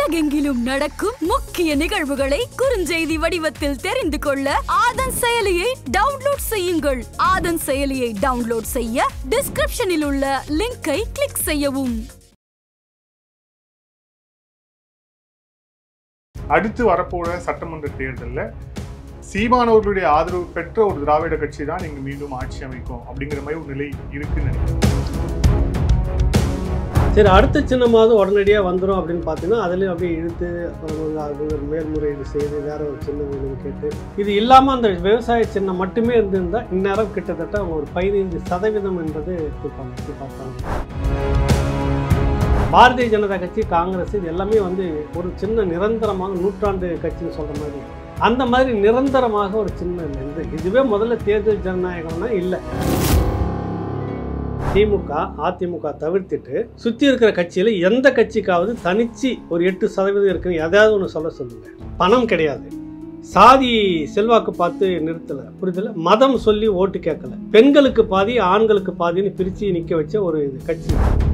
உலகெங்கிலும் நடக்கும் முக்கிய நிகழ்வுகளை குறுஞ்செய்தி வடிவத்தில் தெரிந்து கொள்ள ஆதன் செயலியை டவுன்லோட் செய்யுங்கள் ஆதன் செயலியை டவுன்லோட் செய்ய டிஸ்கிரிப்ஷனில் உள்ள லிங்கை கிளிக் செய்யவும் அடுத்து வரப்போற சட்டமன்ற தேர்தலில் சீமானவர்களுடைய ஆதரவு பெற்ற ஒரு திராவிட கட்சி தான் இங்கு மீண்டும் ஆட்சி அமைக்கும் அப்படிங்கிற மாதிரி ஒரு நிலை இருக்குன்னு நினைக்கிறேன் சரி அடுத்த சின்னமாவது உடனடியாக வந்துடும் அப்படின்னு பார்த்தீங்கன்னா அதுலேயும் அப்படியே இழுத்து அப்புறம் வந்து அது ஒரு மேல்முறையீடு செய்து வேற ஒரு சின்னம் வேணும்னு கேட்டு இது இல்லாமல் அந்த விவசாய சின்னம் மட்டுமே இருந்திருந்தால் இந்நேரம் கிட்டத்தட்ட அவங்க ஒரு பதினைந்து சதவீதம் என்பது எடுத்துப்பாங்க எப்படி பார்த்தாங்க பாரதிய ஜனதா கட்சி காங்கிரஸ் இது எல்லாமே வந்து ஒரு சின்ன நிரந்தரமாக நூற்றாண்டு கட்சின்னு சொல்கிற மாதிரி அந்த மாதிரி நிரந்தரமாக ஒரு சின்ன இல்லை இது இதுவே முதல்ல தேர்தல் ஜனநாயகம்னா இல்லை திமுக அதிமுக தவிர்த்துட்டு சுற்றி இருக்கிற கட்சியில் எந்த கட்சிக்காவது தனிச்சு ஒரு எட்டு சதவீதம் இருக்குன்னு எதாவது ஒன்று சொல்ல சொல்லுங்க பணம் கிடையாது சாதி செல்வாக்கு பார்த்து நிறுத்தலை புரிதல மதம் சொல்லி ஓட்டு கேட்கல பெண்களுக்கு பாதி ஆண்களுக்கு பாதின்னு பிரித்து நிற்க வச்ச ஒரு இது கட்சி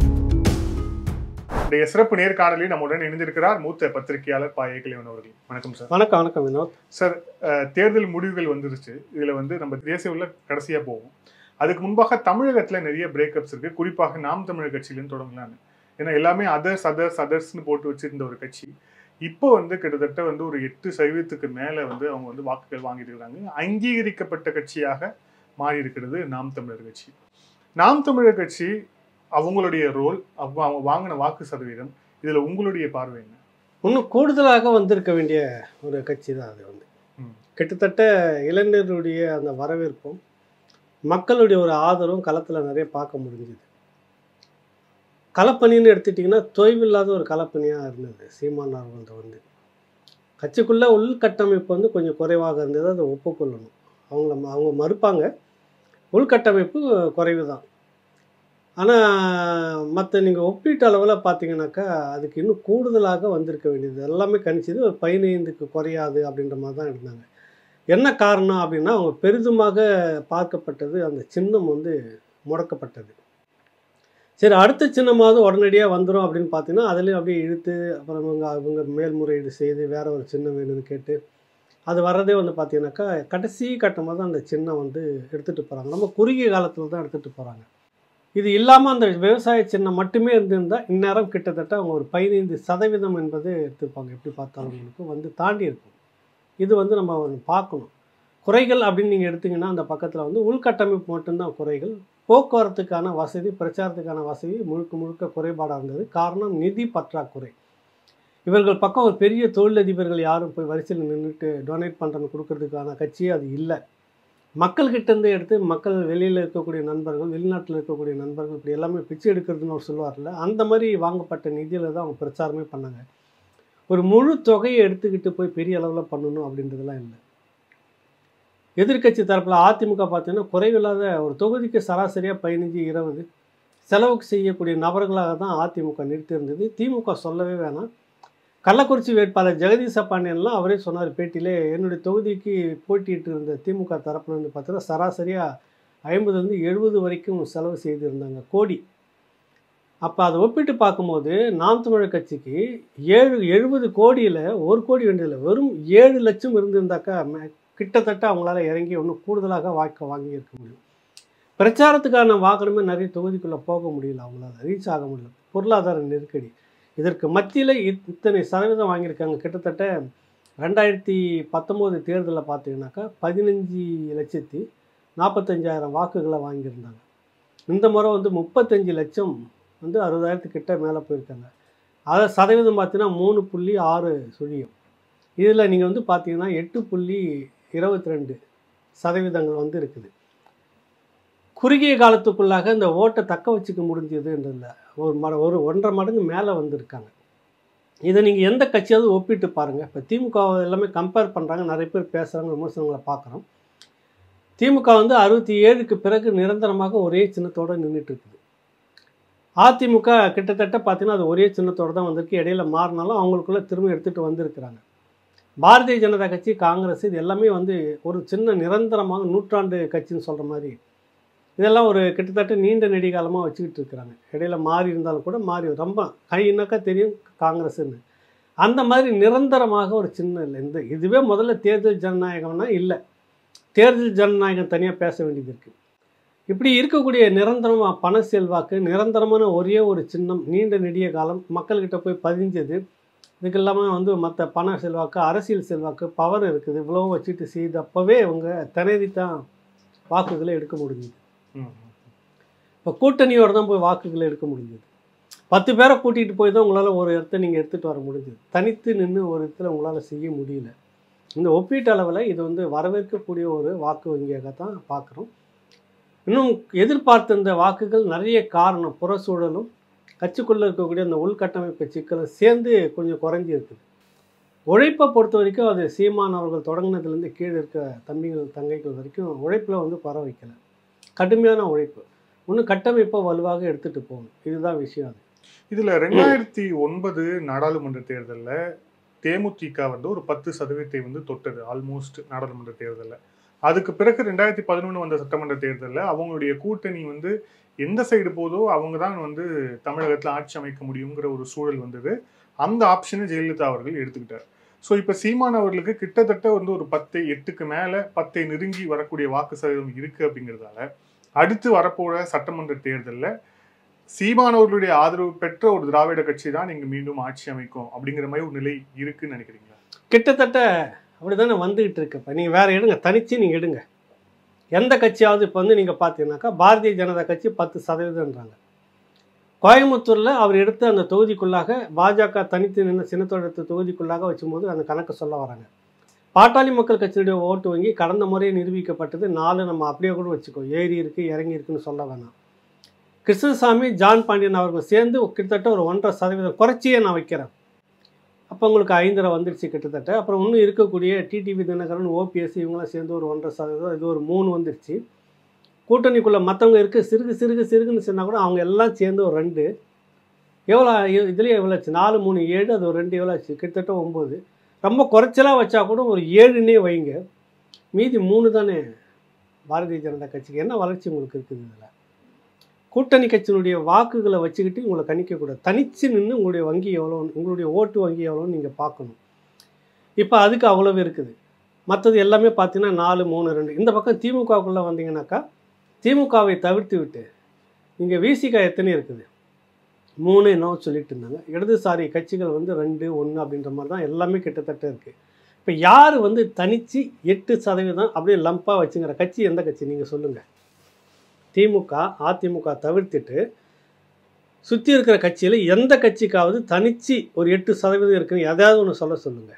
இன்றைய சிறப்பு நேர்காணலில் நம்முடன் இணைந்திருக்கிறார் மூத்த பத்திரிகையாளர் பா ஏகலைவன் அவர்கள் வணக்கம் சார் வணக்கம் வணக்கம் வினோத் சார் அஹ், தேர்தல் முடிவுகள் வந்துருச்சு இதுல வந்து நம்ம தேசிய உள்ள கடைசியா போவோம் அதுக்கு முன்பாக தமிழகத்துல நிறைய பிரேக்கப்ஸ் இருக்கு குறிப்பாக நாம் தமிழர் கட்சியிலேருந்து தொடங்கலான்னு ஏன்னா எல்லாமே அதர்ஸ் அதர்ஸ் அதர்ஸ்னு போட்டு வச்சிருந்த ஒரு கட்சி இப்போ வந்து கிட்டத்தட்ட வந்து ஒரு எட்டு சதவீதத்துக்கு மேல வந்து அவங்க வந்து வாக்குகள் வாங்கிட்டு இருக்காங்க அங்கீகரிக்கப்பட்ட கட்சியாக மாறி இருக்கிறது நாம் தமிழர் கட்சி நாம் தமிழர் கட்சி அவங்களுடைய ரோல் அவங்க அவங்க வாங்கின வாக்கு சதவீதம் இதுல உங்களுடைய பார்வை என்ன இன்னும் கூடுதலாக வந்திருக்க வேண்டிய ஒரு கட்சி தான் அது வந்து ம். கிட்டத்தட்ட இளைஞருடைய அந்த வரவேற்பும் மக்களுடைய ஒரு ஆதரவும் களத்தில் நிறைய பார்க்க முடிஞ்சுது களப்பணின்னு எடுத்துட்டிங்கன்னா தொய்வில்லாத ஒரு களப்பணியாக இருந்தது சீமான் அவர்கள்ட்ட வந்து கட்சிக்குள்ளே உள்கட்டமைப்பு வந்து கொஞ்சம் குறைவாக இருந்தது அதை ஒப்புக்கொள்ளணும் அவங்கள ம- அவங்க மறுப்பாங்க உள்கட்டமைப்பு குறைவு தான் ஆனால் மற்ற நீங்கள் ஒப்பீட்டு அளவில் பார்த்தீங்கன்னாக்கா அதுக்கு இன்னும் கூடுதலாக வந்திருக்க வேண்டியது எல்லாமே கணிச்சது ஒரு பதினைந்துக்கு குறையாது அப்படின்ற மாதிரி தான் இருந்தாங்க என்ன காரணம் அப்படின்னா அவங்க பெரிதுமாக பார்க்கப்பட்டது அந்த சின்னம் வந்து முடக்கப்பட்டது சரி அடுத்த சின்னமாவது உடனடியாக வந்துடும் அப்படின்னு பார்த்தீங்கன்னா அதுலேயும் அப்படியே இழுத்து அப்புறம் இவங்க அவங்க மேல்முறையீடு செய்து வேற ஒரு சின்னம் வேணும்னு கேட்டு அது வர்றதே வந்து பார்த்தீங்கன்னாக்கா கடைசி கட்டமாக தான் அந்த சின்னம் வந்து எடுத்துகிட்டு போகிறாங்க நம்ம குறுகிய காலத்தில் தான் எடுத்துகிட்டு போகிறாங்க இது இல்லாமல் அந்த விவசாய சின்னம் மட்டுமே இருந்திருந்தால் இந்நேரம் கிட்டத்தட்ட அவங்க ஒரு பதினைந்து சதவீதம் என்பது எடுத்துருப்பாங்க எப்படி பார்த்தாலும் உங்களுக்கு வந்து தாண்டி இருக்கும் இது வந்து நம்ம ஒண்ணு பார்க்கணும் குறைகள் அப்படின்னு நீங்கள் எடுத்தீங்கன்னா அந்த பக்கத்தில் வந்து உள்கட்டமைப்பு மட்டும்தான் குறைகள் போக்குவரத்துக்கான வசதி பிரச்சாரத்துக்கான வசதி முழுக்க முழுக்க குறைபாடாக இருந்தது காரணம் நிதி பற்றாக்குறை இவர்கள் பக்கம் ஒரு பெரிய தொழிலதிபர்கள் யாரும் போய் வரிசையில் நின்றுட்டு டொனேட் பண்ணுறன்னு கொடுக்கறதுக்கான கட்சியே அது இல்லை மக்கள்கிட்டேருந்து எடுத்து மக்கள் வெளியில் இருக்கக்கூடிய நண்பர்கள் வெளிநாட்டில் இருக்கக்கூடிய நண்பர்கள் இப்படி எல்லாமே பிச்சை எடுக்கிறதுன்னு ஒரு சொல்லுவார்ல அந்த மாதிரி வாங்கப்பட்ட நிதியில் தான் அவங்க பிரச்சாரமே பண்ணாங்க ஒரு முழு தொகையை எடுத்துக்கிட்டு போய் பெரிய அளவில் பண்ணணும் அப்படின்றதெல்லாம் இல்லை எதிர்க்கட்சி தரப்பில் அதிமுக பார்த்தீங்கன்னா குறைவில்லாத ஒரு தொகுதிக்கு சராசரியாக பதினஞ்சு இருபது செலவுக்கு செய்யக்கூடிய நபர்களாக தான் அதிமுக நிறுத்தியிருந்தது திமுக சொல்லவே வேணாம் கள்ளக்குறிச்சி வேட்பாளர் ஜெகதீச பாண்டியன்லாம் அவரே சொன்னார் பேட்டியிலே என்னுடைய தொகுதிக்கு போட்டியிட்டு இருந்த திமுக தரப்புல இருந்து பார்த்தீங்கன்னா சராசரியாக ஐம்பதுலேருந்து எழுபது வரைக்கும் செலவு செய்திருந்தாங்க கோடி அப்போ அதை ஒப்பிட்டு பார்க்கும்போது நாம் தமிழர் கட்சிக்கு ஏழு எழுபது கோடியில் ஒரு கோடி வேண்டியதில்லை வெறும் ஏழு லட்சம் இருந்திருந்தாக்கா ம- கிட்டத்தட்ட அவங்களால இறங்கி ஒன்றும் கூடுதலாக வாக்கு வாங்கி இருக்க முடியும் பிரச்சாரத்துக்கான வாகனமே நிறைய தொகுதிக்குள்ளே போக முடியல அவங்களால ரீச் ஆக முடியல பொருளாதார நெருக்கடி இதற்கு மத்தியில் இத்தனை சதவீதம் வாங்கியிருக்காங்க கிட்டத்தட்ட ரெண்டாயிரத்தி பத்தொம்போது தேர்தலில் பார்த்தீங்கன்னாக்கா பதினஞ்சு லட்சத்தி நாற்பத்தஞ்சாயிரம் வாக்குகளை வாங்கியிருந்தாங்க இந்த முறை வந்து முப்பத்தஞ்சு லட்சம் வந்து அறுபதாயிரத்துக்கிட்ட மேலே போயிருக்காங்க அதை சதவீதம் பார்த்தீங்கன்னா மூணு புள்ளி ஆறு சுழியம் இதில் நீங்கள் வந்து பார்த்தீங்கன்னா எட்டு புள்ளி இருபத்தி ரெண்டு சதவீதங்கள் வந்து இருக்குது குறுகிய காலத்துக்குள்ளாக இந்த ஓட்டை தக்க வச்சுக்க முடிஞ்சதுன்றதில்ல ஒரு மட ஒரு ஒன்றரை மடங்கு மேலே வந்திருக்காங்க இதை நீங்கள் எந்த கட்சியாவது ஒப்பிட்டு பாருங்கள் இப்போ திமுக எல்லாமே கம்பேர் பண்ணுறாங்க நிறைய பேர் பேசுகிறாங்க விமர்சனங்களை பார்க்குறோம் திமுக வந்து அறுபத்தி ஏழுக்கு பிறகு நிரந்தரமாக ஒரே சின்னத்தோடு நின்றுட்டு இருக்குது அதிமுக கிட்டத்தட்ட பார்த்தீங்கன்னா அது ஒரே சின்னத்தோடு தான் வந்திருக்கு இடையில மாறினாலும் அவங்களுக்குள்ள திரும்ப எடுத்துகிட்டு வந்திருக்கிறாங்க பாரதிய ஜனதா கட்சி காங்கிரஸ் இது எல்லாமே வந்து ஒரு சின்ன நிரந்தரமாக நூற்றாண்டு கட்சின்னு சொல்கிற மாதிரி இதெல்லாம் ஒரு கிட்டத்தட்ட நீண்ட நெடிகாலமாக வச்சுக்கிட்டு இருக்கிறாங்க இடையில மாறி இருந்தாலும் கூட மாறி ரொம்ப கைனாக்கா தெரியும் காங்கிரஸ்ன்னு அந்த மாதிரி நிரந்தரமாக ஒரு சின்ன இல்லை இந்த இதுவே முதல்ல தேர்தல் ஜனநாயகம்னா இல்லை தேர்தல் ஜனநாயகம் தனியாக பேச வேண்டியது இருக்குது இப்படி இருக்கக்கூடிய நிரந்தரமாக பண செல்வாக்கு நிரந்தரமான ஒரே ஒரு சின்னம் நீண்ட நெடிய காலம் மக்கள்கிட்ட போய் பதிஞ்சது இதுக்கு இல்லாமல் வந்து மற்ற பண செல்வாக்கு அரசியல் செல்வாக்கு பவர் இருக்குது இவ்வளோ வச்சுட்டு செய்தப்பவே அவங்க திணறி தான் வாக்குகளை எடுக்க முடிஞ்சுது ம். இப்போ கூட்டணியோட தான் போய் வாக்குகளை எடுக்க முடிஞ்சது பத்து பேரை கூட்டிகிட்டு போய் தான் உங்களால் ஒரு இடத்த நீங்கள் எடுத்துகிட்டு வர முடிஞ்சது தனித்து நின்று ஒரு இடத்துல உங்களால் செய்ய முடியல இந்த ஒப்பீட்டு அளவில் இது வந்து வரவேற்கக்கூடிய ஒரு வாக்கு வங்கியாக தான் பார்க்குறோம் இன்னும் எதிர்பார்த்த இந்த வாக்குகள் நிறைய காரணம் புற சூழலும் கட்சிக்குள்ளே இருக்கக்கூடிய அந்த உள்கட்டமைப்பு சிக்கலும் சேர்ந்து கொஞ்சம் குறைஞ்சி இருக்குது உழைப்பை பொறுத்த வரைக்கும் அது சீமான் அவர்கள் தொடங்கினதுலேருந்து கீழே இருக்க தம்பிகள் தங்கைகள் வரைக்கும் உழைப்பில் வந்து பர வைக்கல கடுமையான உழைப்பு இன்னும் கட்டமைப்பை வலுவாக எடுத்துகிட்டு போகணும் இதுதான் விஷயம் அது இதுல ரெண்டாயிரத்தி ஒன்பது நாடாளுமன்ற தேர்தல்ல தேமுதிக வந்து ஒரு பத்து சதவீதத்தை வந்து தொட்டது ஆல்மோஸ்ட் நாடாளுமன்ற தேர்தல்ல அதுக்கு பிறகு ரெண்டாயிரத்தி பதினொன்று வந்த சட்டமன்ற தேர்தல்ல அவங்களுடைய கூட்டணி வந்து எந்த சைடு போதோ அவங்க தான் வந்து தமிழகத்துல ஆட்சி அமைக்க முடியுங்கிற ஒரு சூழல் வந்தது அந்த ஆப்ஷனை ஜெயலலிதா அவர்கள் எடுத்துக்கிட்டார் ஸோ இப்போ சீமான் அவர்களுக்கு கிட்டத்தட்ட வந்து ஒரு பத்து எட்டுக்கு மேல பத்தை நெருங்கி வரக்கூடிய வாக்கு சதவீதம் இருக்கு அப்படிங்கிறதால அடுத்து வரப்போற சட்டமன்ற தேர்தல்ல சீமான் அவர்களுடைய ஆதரவு பெற்ற ஒரு திராவிட கட்சி தான் இங்க மீண்டும் ஆட்சி அமைக்கும் அப்படிங்கிற மாதிரி ஒரு நிலை இருக்குன்னு நினைக்கிறீங்களா கிட்டத்தட்ட அப்படி தானே வந்துகிட்டு இருக்கு இப்போ நீங்கள் வேறு எடுங்க தனிச்சு நீங்கள் எடுங்க எந்த கட்சியாவது இப்போ வந்து நீங்கள் பார்த்தீங்கன்னாக்கா பாரதிய ஜனதா கட்சி பத்து சதவீதம்ன்றாங்க கோயம்புத்தூரில் அவர் எடுத்த அந்த தொகுதிக்குள்ளாக பாஜக தனித்து நின்று சின்னத்தோட எடுத்த தொகுதிக்குள்ளாக வச்சும்போது அந்த கணக்கு சொல்ல வராங்க பாட்டாளி மக்கள் கட்சியுடைய ஓட்டு வங்கி கடந்த முறை நிரூபிக்கப்பட்டது நாலு நம்ம அப்படியே கூட வச்சுக்கோ ஏறி இருக்குது இறங்கி இருக்குன்னு சொல்ல வேணாம் கிருஷ்ணசாமி ஜான் பாண்டியன் அவர்கள் சேர்ந்து கிட்டத்தட்ட ஒரு ஒன்றரை சதவீதம் குறைச்சியே நான் வைக்கிறேன் அப்போ உங்களுக்கு ஐந்தரை வந்துடுச்சு கிட்டத்தட்ட அப்புறம் இன்னும் இருக்கக்கூடிய டிடிவி தினகரன் ஓபிஎஸ் இவங்களாம் சேர்ந்து ஒரு ஒன்றரை சதவீதம் இது ஒரு மூணு வந்துடுச்சு கூட்டணிக்குள்ளே மற்றவங்க இருக்குது சிறுகு சிறுகு சிறுகுன்னு சொன்னால் கூட அவங்க எல்லாம் சேர்ந்து ஒரு ரெண்டு எவ்வளோ இதுலேயே எவ்வளோ ஆச்சு நாலு மூணு ஏழு அது ஒரு ரெண்டு எவ்வளோ ஆச்சு கிட்டத்தட்ட ஒம்பது ரொம்ப குறைச்சலாக வச்சா கூட ஒரு ஏழுன்னே வைங்க மீதி மூணு தானே பாரதிய ஜனதா கட்சிக்கு என்ன வளர்ச்சி உங்களுக்கு இருக்குது இதில் கூட்டணி கட்சியினுடைய வாக்குகளை வச்சுக்கிட்டு உங்களை கணிக்கக்கூடாது தனித்து நின்று உங்களுடைய வங்கி எவ்வளோ உங்களுடைய ஓட்டு வங்கி எவ்வளோன்னு நீங்கள் பார்க்கணும் இப்போ அதுக்கு அவ்வளவு இருக்குது மற்றது எல்லாமே பார்த்தீங்கன்னா நாலு மூணு ரெண்டு இந்த பக்கம் திமுகவுக்குள்ளே வந்தீங்கன்னாக்கா திமுகவை தவிர்த்து விட்டு இங்கே விசிகா எத்தனை இருக்குது மூணு என்னவோ சொல்லிட்டு இருந்தாங்க இடதுசாரி கட்சிகள் வந்து ரெண்டு ஒன்று அப்படின்ற மாதிரி தான் எல்லாமே கிட்டத்தட்ட இருக்குது இப்போ யார் வந்து தனித்து எட்டு சதவீதம் அப்படியே லம்பாக வச்சுங்கிற கட்சி எந்த கட்சி நீங்கள் சொல்லுங்கள் திமுக அதிமுக தவிர்த்துட்டு சுற்றி இருக்கிற கட்சியில் எந்த கட்சிக்காவது தனிச்சு ஒரு எட்டு சதவீதம் இருக்குன்னு எதாவது ஒன்று சொல்ல சொல்லுங்கள்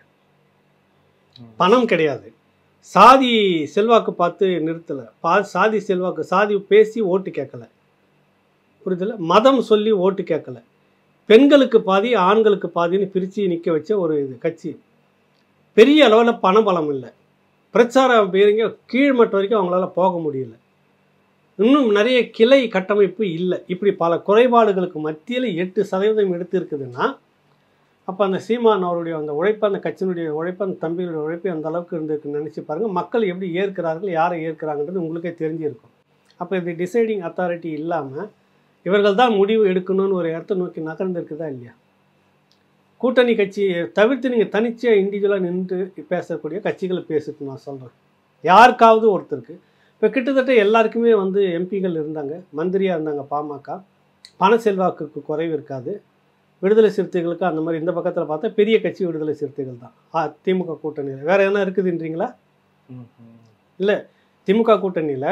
பணம் கிடையாது சாதி செல்வாக்கு பார்த்து நிறுத்தலை பா சாதி செல்வாக்கு சாதி பேசி ஓட்டு கேட்கல புரியுதுல மதம் சொல்லி ஓட்டு கேட்கல பெண்களுக்கு பாதி ஆண்களுக்கு பாதின்னு பிரித்து நிற்க வச்ச ஒரு இது கட்சி பெரிய அளவில் பணபலம் இல்லை பிரச்சாரம் பேருங்க கீழ்மட்டம் வரைக்கும் அவங்களால போக முடியல இன்னும் நிறைய கிளை கட்டமைப்பு இல்லை இப்படி பல குறைபாடுகளுக்கு மத்தியில் எட்டு சதவீதம் எடுத்து இருக்குதுன்னா அப்போ அந்த சீமான் அவருடைய அந்த உழைப்பு அந்த கட்சியினுடைய உழைப்பு அந்த தம்பியுடைய உழைப்பு அந்த அளவுக்கு இருந்திருக்குன்னு நினச்சி பாருங்கள் மக்கள் எப்படி ஏற்கிறார்கள் யாரை ஏற்கிறாங்கன்றது உங்களுக்கே தெரிஞ்சிருக்கும் அப்போ இது டிசைடிங் அத்தாரிட்டி இல்லாமல் இவர்கள் தான் முடிவு எடுக்கணும்னு ஒரு இடத்த நோக்கி நகர்ந்துருக்குதா இல்லையா கூட்டணி கட்சியை தவிர்த்து நீங்கள் தனிச்சையாக இண்டிவிஜுவலாக நின்று பேசக்கூடிய கட்சிகளை பேசுக்கு நான் சொல்கிறேன் யாருக்காவது ஒருத்தருக்கு இப்போ கிட்டத்தட்ட எல்லாருக்குமே வந்து எம்பிகள் இருந்தாங்க மந்திரியாக இருந்தாங்க பாமக பண செல்வாக்குக்கு குறைவு இருக்காது விடுதலை சிறுத்தைகளுக்கு அந்த மாதிரி இந்த பக்கத்தில் பார்த்தா பெரிய கட்சி விடுதலை சிறுத்தைகள் தான் ஆ, திமுக கூட்டணியில் வேறு என்ன இருக்குதுன்றீங்களா ம், ம். திமுக கூட்டணியில்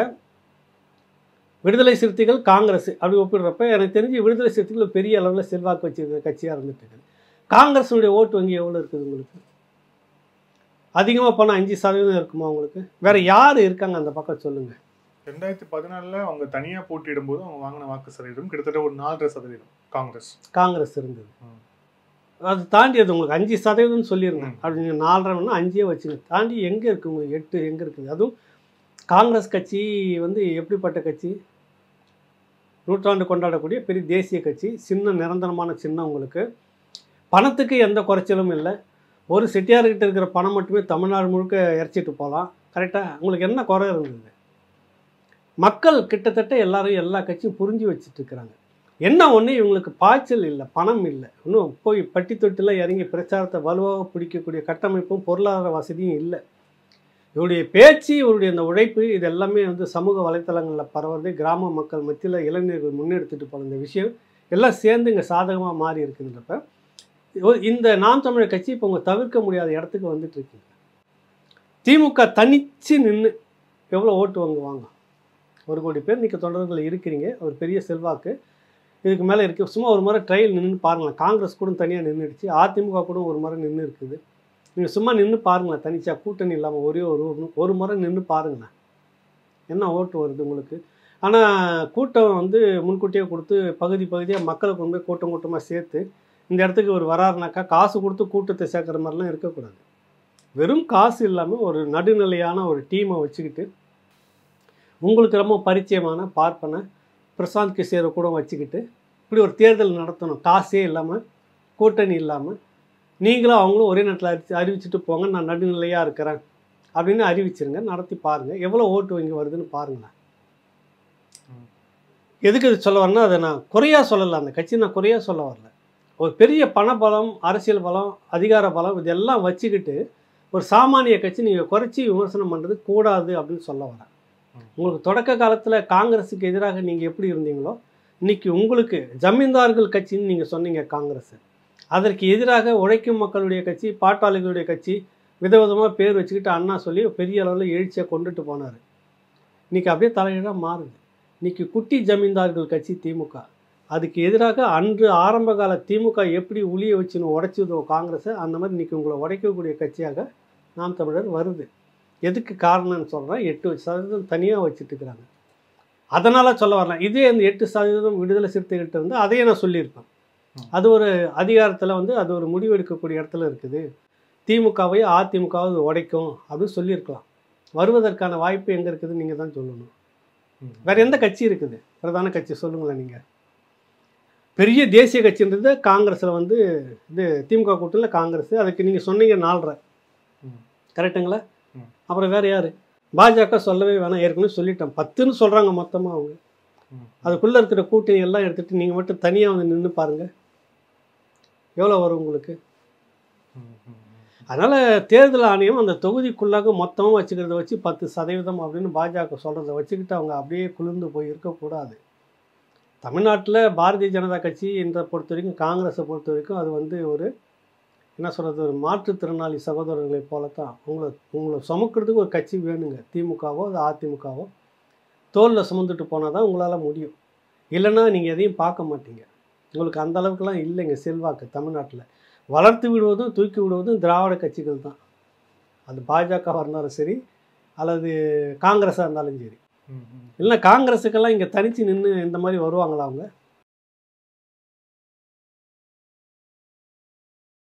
விடுதலை சிறுத்தைகள் காங்கிரஸ் அப்படி ஒப்பிடுறப்ப எனக்கு தெரிஞ்சு விடுதலை சிறுத்தைகள் பெரிய அளவில் செல்வாக்கு வச்சிருக்கிற கட்சியாக இருந்துட்டு இருக்குது காங்கிரஸுடைய ஓட்டு வங்கி எவ்வளோ இருக்குது உங்களுக்கு அதிகமாக போனால் அஞ்சு சதவீதம் இருக்குமா உங்களுக்கு வேற யார் இருக்காங்க அந்த பக்கம் சொல்லுங்கள் ரெண்டாயிரத்தி பதினாலுல அவங்க தனியா போட்டியிடும் போது அவங்க வாங்கின வாக்கு சதவீதம் கிட்டத்தட்ட ஒரு நாலரை சதவீதம் காங்கிரஸ் காங்கிரஸ் இருந்தது ம். அது தாண்டி அது உங்களுக்கு அஞ்சு சதவீதம்னு சொல்லிருங்க ம். அப்படி நீங்கள் நாலரைன்னா அஞ்சே வச்சுங்க தாண்டி எங்கே இருக்குது உங்களுக்கு எட்டு எங்கே இருக்குது அதுவும் காங்கிரஸ் கட்சி வந்து எப்படிப்பட்ட கட்சி நூற்றாண்டு கொண்டாடக்கூடிய பெரிய தேசிய கட்சி சின்ன நிரந்தரமான சின்னம் உங்களுக்கு பணத்துக்கு எந்த குறைச்சலும் இல்லை ஒரு செட்டியார்கிட்ட இருக்கிற பணம் மட்டுமே தமிழ்நாடு முழுக்க இறைச்சிட்டு போகலாம் கரெக்டாக உங்களுக்கு என்ன குறை இருந்தது மக்கள் கிட்டத்தட்ட எல்லாரும் எல்லா கட்சியும் புரிஞ்சு வச்சுட்டு இருக்கிறாங்க என்ன ஒன்று இவங்களுக்கு பாய்ச்சல் இல்லை பணம் இல்லை இன்னும் போய் பட்டி தொட்டிலாம் இறங்கி பிரச்சாரத்தை வலுவாக பிடிக்கக்கூடிய கட்டமைப்பும் பொருளாதார வசதியும் இல்லை இவருடைய பேச்சு இவருடைய இந்த உழைப்பு இது எல்லாமே வந்து சமூக வலைத்தளங்களில் பரவுறது கிராம மக்கள் மத்தியில் இளைஞர்கள் முன்னெடுத்துட்டு போன இந்த விஷயம் எல்லாம் சேர்ந்து இங்கே சாதகமாக மாறி இருக்குன்றப்ப ஒரு- இந்த நாம் தமிழர் கட்சி இப்போ உங்க தவிர்க்க முடியாத இடத்துக்கு வந்துட்டு இருக்கீங்க திமுக தனிச்சு நின்று எவ்வளோ ஓட்டு வாங்குவாங்க ஒரு கோடி பேர் நீங்கள் தொடர்பில் இருக்கிறீங்க ஒரு பெரிய செல்வாக்கு இதுக்கு மேலே இருக்குது சும்மா ஒரு முறை ட்ரையல் நின்று பாருங்களேன் காங்கிரஸ் கூட தனியாக நின்றுடுச்சு அதிமுக கூட ஒரு முறை நின்று இருக்குது நீங்கள் சும்மா நின்று பாருங்களேன் தனிச்சா கூட்டணி இல்லாமல் ஒரே ஒரு ஒரு முறை நின்று பாருங்களேன் என்ன ஓட்டு வருது உங்களுக்கு ஆனால் கூட்டம் வந்து முன்கூட்டியே கொடுத்து பகுதி பகுதியாக மக்களை கொண்டு போய் கூட்டம் கூட்டமாக சேர்த்து இந்த இடத்துக்கு ஒரு வராருனாக்கா காசு கொடுத்து கூட்டத்தை சேர்க்குற மாதிரிலாம் இருக்கக்கூடாது வெறும் காசு இல்லாமல் ஒரு நடுநிலையான ஒரு டீமை வச்சுக்கிட்டு உங்களுக்கு ரொம்ப பரிச்சயமான பார்ப்பன பிரசாந்த் கிஷோரை கூட வச்சுக்கிட்டு இப்படி ஒரு தேர்தல் நடத்தணும் காசே இல்லாமல் கூட்டணி இல்லாமல் நீங்களும் அவங்களும் ஒரே நேரத்தில் அறி அறிவிச்சிட்டு போங்க நான் நடுநிலையாக இருக்கிறேன் அப்படின்னு அறிவிச்சிருங்க நடத்தி பாருங்கள் எவ்வளோ ஓட்டு இங்கே வருதுன்னு பாருங்களேன் எதுக்கு இது சொல்ல வரேன்னா அதை நான் குறையாக சொல்லலை அந்த கட்சி நான் குறையாக சொல்ல வரல ஒரு பெரிய பணபலம் அரசியல் பலம் அதிகார பலம் இதெல்லாம் வச்சுக்கிட்டு ஒரு சாமானிய கட்சி நீங்கள் குறைச்சி விமர்சனம் பண்ணுறது கூடாது அப்படின்னு சொல்ல வரேன் உங்களுக்கு தொடக்க காலத்தில் காங்கிரஸுக்கு எதிராக நீங்கள் எப்படி இருந்தீங்களோ இன்னைக்கு உங்களுக்கு ஜமீன்தார்கள் கட்சின்னு நீங்கள் சொன்னீங்க காங்கிரஸ் அதற்கு எதிராக உழைக்கும் மக்களுடைய கட்சி பாட்டாளிகளுடைய கட்சி விதவிதமாக பேர் வச்சுக்கிட்டு அண்ணா சொல்லி பெரிய அளவில் எழுச்சியை கொண்டுட்டு போனார் இன்னைக்கு அப்படியே தலைகீழாக மாறுது இன்னைக்கு குட்டி ஜமீன்தார்கள் கட்சி திமுக அதுக்கு எதிராக அன்று ஆரம்ப கால திமுக எப்படி உளிய வச்சுன்னு உடைச்சதோ காங்கிரஸை அந்த மாதிரி இன்னைக்கு உங்களை உடைக்கக்கூடிய கட்சியாக நாம் தமிழர் வருது எதுக்கு காரணம்னு சொல்கிறேன் எட்டு சதவீதம் தனியாக வச்சுட்டு இருக்கிறாங்க அதனால் சொல்ல வரலாம் இதே அந்த எட்டு சதவீதம் விடுதலை சிறுத்தைகள்கிட்ட இருந்து அதையே நான் சொல்லியிருப்பேன் அது ஒரு அதிகாரத்தில் வந்து அது ஒரு முடிவெடுக்கக்கூடிய இடத்துல இருக்குது திமுகவை அதிமுகவை உடைக்கும் அப்படின்னு சொல்லியிருக்கலாம் வருவதற்கான வாய்ப்பு எங்கே இருக்குதுன்னு நீங்கள் தான் சொல்லணும் வேற எந்த கட்சி இருக்குது பிரதான கட்சி சொல்லுங்களேன் நீங்கள் பெரிய தேசிய கட்சின்றது காங்கிரஸில் வந்து இது திமுக கூட்டணியில் காங்கிரஸ் அதுக்கு நீங்கள் சொன்னீங்க நாலரை ம். கரெக்டுங்களா ம். அப்புறம் வேற யார் பாஜக சொல்லவே வேணாம் ஏற்கனவே சொல்லிட்டேன் பத்துன்னு சொல்கிறாங்க மொத்தமாக அவங்க ம். அதுக்குள்ளே இருக்கிற கூட்டணி எல்லாம் எடுத்துகிட்டு நீங்கள் மட்டும் தனியாக வந்து நின்று பாருங்கள் எவ்வளோ வரும் உங்களுக்கு அதனால் தேர்தல் ஆணையம் அந்த தொகுதிக்குள்ளாக மொத்தமாக வச்சுக்கிறத வச்சு பத்து சதவீதம் அப்படின்னு பாஜக சொல்கிறத வச்சுக்கிட்டு அவங்க அப்படியே குளிர்ந்து போய் இருக்கக்கூடாது தமிழ்நாட்டில் பாரதிய ஜனதா கட்சி என்ற பொறுத்த வரைக்கும் காங்கிரஸை பொறுத்த வரைக்கும் அது வந்து ஒரு என்ன சொல்கிறது ஒரு மாற்றுத்திறனாளி சகோதரர்களை போல தான் உங்களை உங்களை சுமக்கிறதுக்கு ஒரு கட்சி வேணுங்க திமுகவோ அது அதிமுகவோ தோளில் சுமந்துட்டு போனால் தான் உங்களால் முடியும் இல்லைன்னா நீங்கள் எதையும் பார்க்க மாட்டீங்க உங்களுக்கு அந்த அளவுக்குலாம் இல்லைங்க செல்வாக்கு தமிழ்நாட்டில் வளர்த்து விடுவதும் தூக்கி விடுவதும் திராவிட கட்சிகள் தான் அது பாஜகவாக இருந்தாலும் சரி அல்லது காங்கிரஸாக இருந்தாலும் சரி இல்லை காங்கிரஸுக்கெல்லாம் இங்கே தனித்து நின்று இந்த மாதிரி வருவாங்களா அவங்க